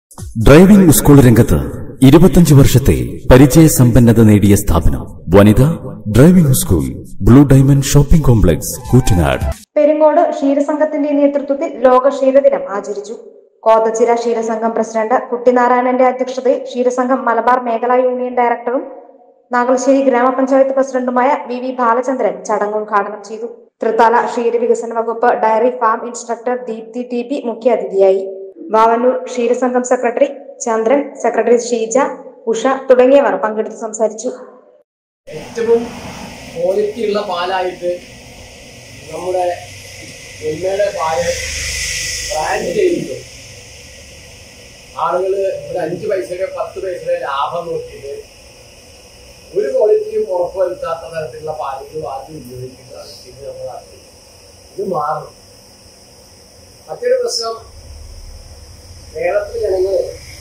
driving school രംഗത്ത് ഇരുപത്തഞ്ച് വർഷത്തെ പരിചയസമ്പന്നത നേടിയ സ്ഥാപനം Vanitha driving school blue diamond shopping complex Koottanad Peringode ക്ഷീരസംഘത്തിന്റെ നേതൃത്വത്തിൽ ലോക ക്ഷീരദിനം ആചരിച്ചു കോതച്ചിര ക്ഷീരസംഘം പ്രസിഡന്റ് കുട്ടിനാരായണന്റെ അധ്യക്ഷതയിൽ ക്ഷീരസംഘം മലബാർ മേഖലാ യൂണിയൻ ഡയറക്ടറും നാഗൽശ്ശേരി ഗ്രാമപഞ്ചായത്ത് പ്രസിഡന്റുമായ വി വി ബാലചന്ദ്രൻ ചടങ്ങ് ഉദ്ഘാടനം ചെയ്തു തൃത്താല ക്ഷീരവികസന വകുപ്പ് dairy farm instructor Deepthi T P മുഖ്യാതിഥിയായി വാവന്നൂർ ക്ഷീരസംഘം സെക്രട്ടറി ചന്ദ്രൻ സെക്രട്ടറി ഷീജ ഉഷ തുടങ്ങിയവർ പങ്കെടുത്ത് സംസാരിച്ചു ഏറ്റവും ക്വാളിറ്റി ഉള്ള പാലായിട്ട് നമ്മുടെ എമ്മയുടെ പാല് ബ്രാൻഡ് ചെയ്തിട്ട് ആളുകൾ ഒരു അഞ്ച് പൈസയുടെ പത്ത് പൈസയുടെ ലാഭം നോക്കിയിട്ട് ഒരു ക്വാളിറ്റിയും ഉറപ്പുവരുത്താത്ത തരത്തിലുള്ള പാലുകൾ ആദ്യം ഉപയോഗിക്കുന്നതാണ് ഇത് നമ്മുടെ നാട്ടിൽ ഇത് മാറണം മറ്റൊരു പ്രശ്നം കേരളത്തിലെ ജനങ്ങൾ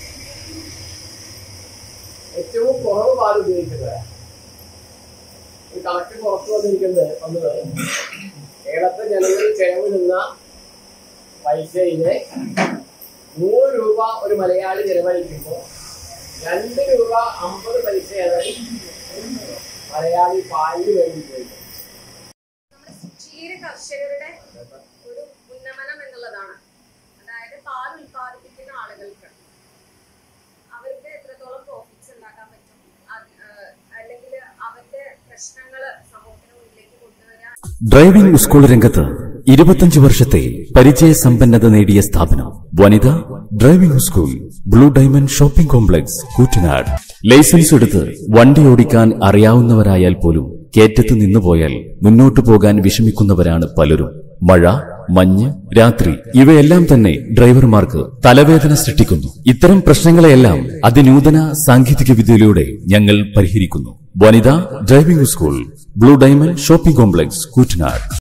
ഏറ്റവും കുറവ് പാൽ ഉപയോഗിക്കുന്നവരാണ് ഒരു കണക്ക് പുറത്തു വന്നിരിക്കുന്നത് വന്നത് കേരളത്തിലെ ജനങ്ങൾ ചെലവ് നിന്ന പൈസയിലെ നൂറ് രൂപ ഒരു മലയാളി ചെലവഴിക്കുമ്പോൾ രണ്ട് രൂപ അമ്പത് പൈസയാണ് മലയാളി പാലിന് വേണ്ടി ഉപയോഗിക്കുന്നത് നമ്മുടെ ക്ഷീര കർഷകരുടെ ഒരു ഉന്നമനം എന്നുള്ളതാണ് അതായത് പാൽ ഉൽപ്പാദിപ്പിക്കുന്ന ആളുകൾക്ക് അവർക്ക് എത്രത്തോളം പ്രോഫിറ്റ്സ് ഉണ്ടാക്കാൻ പറ്റും അത്, ഏഹ്, അല്ലെങ്കിൽ അവരുടെ പ്രശ്നങ്ങൾ സമൂഹത്തിന് മുന്നിലേക്ക് കൊണ്ടുവരാൻ ഡ്രൈവിംഗ് സ്കൂൾ രംഗത്ത് ഇരുപത്തഞ്ച് വർഷത്തെ പരിചയസമ്പന്നത നേടിയ സ്ഥാപനം Vanitha driving school blue diamond shopping complex Koottanad license എടുത്ത് വണ്ടി ഓടിക്കാൻ അറിയാവുന്നവരായാൽ പോലും കേറ്റത്ത് നിന്നുപോയാൽ മുന്നോട്ടു പോകാൻ വിഷമിക്കുന്നവരാണ് പലരും മഴ മഞ്ഞ് രാത്രി ഇവയെല്ലാം തന്നെ ഡ്രൈവർമാർക്ക് തലവേദന സൃഷ്ടിക്കുന്നു ഇത്തരം പ്രശ്നങ്ങളെയെല്ലാം അതിനൂതന സാങ്കേതിക വിദ്യയിലൂടെ ഞങ്ങൾ പരിഹരിക്കുന്നു Vanitha driving school blue diamond shopping complex Koottanad